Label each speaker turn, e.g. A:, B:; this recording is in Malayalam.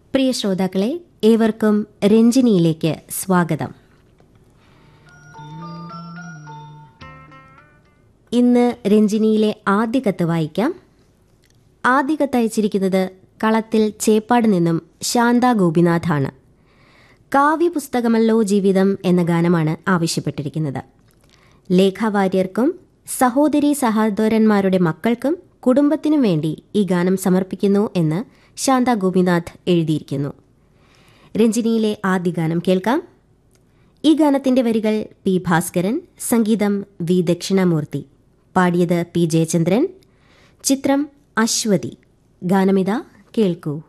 A: പ്രിയ ശ്രോതാക്കളെ ഏവർക്കും രഞ്ജിനിയിലേക്ക് സ്വാഗതം ഇന്ന് രഞ്ജിനിയിലെ ആദ്യ കത്ത് വായിക്കാം ആദ്യ കത്ത് അയച്ചിരിക്കുന്നത് കളത്തിൽ ചേപ്പാട് നിന്നും ശാന്ത ഗോപിനാഥാണ് കാവ്യപുസ്തകമല്ലോ ജീവിതം എന്ന ഗാനമാണ് ആവശ്യപ്പെട്ടിരിക്കുന്നത് ലേഖാവാര്യർക്കും സഹോദരി സഹോദരന്മാരുടെ മക്കൾക്കും കുടുംബത്തിനും വേണ്ടി ഈ ഗാനം സമർപ്പിക്കുന്നു എന്ന് ശാന്ത ഗോപിനാഥ് എഴുതിയിരിക്കുന്നു രഞ്ജിനിയിലെ ആദ്യ ഗാനം കേൾക്കാം ഈ ഗാനത്തിന്റെ വരികൾ പി ഭാസ്കരൻ സംഗീതം വി ദക്ഷിണാമൂർത്തി പാടിയത് പി ജയചന്ദ്രൻ ചിത്രം അശ്വതി ഗാനമിത കേൾക്കൂ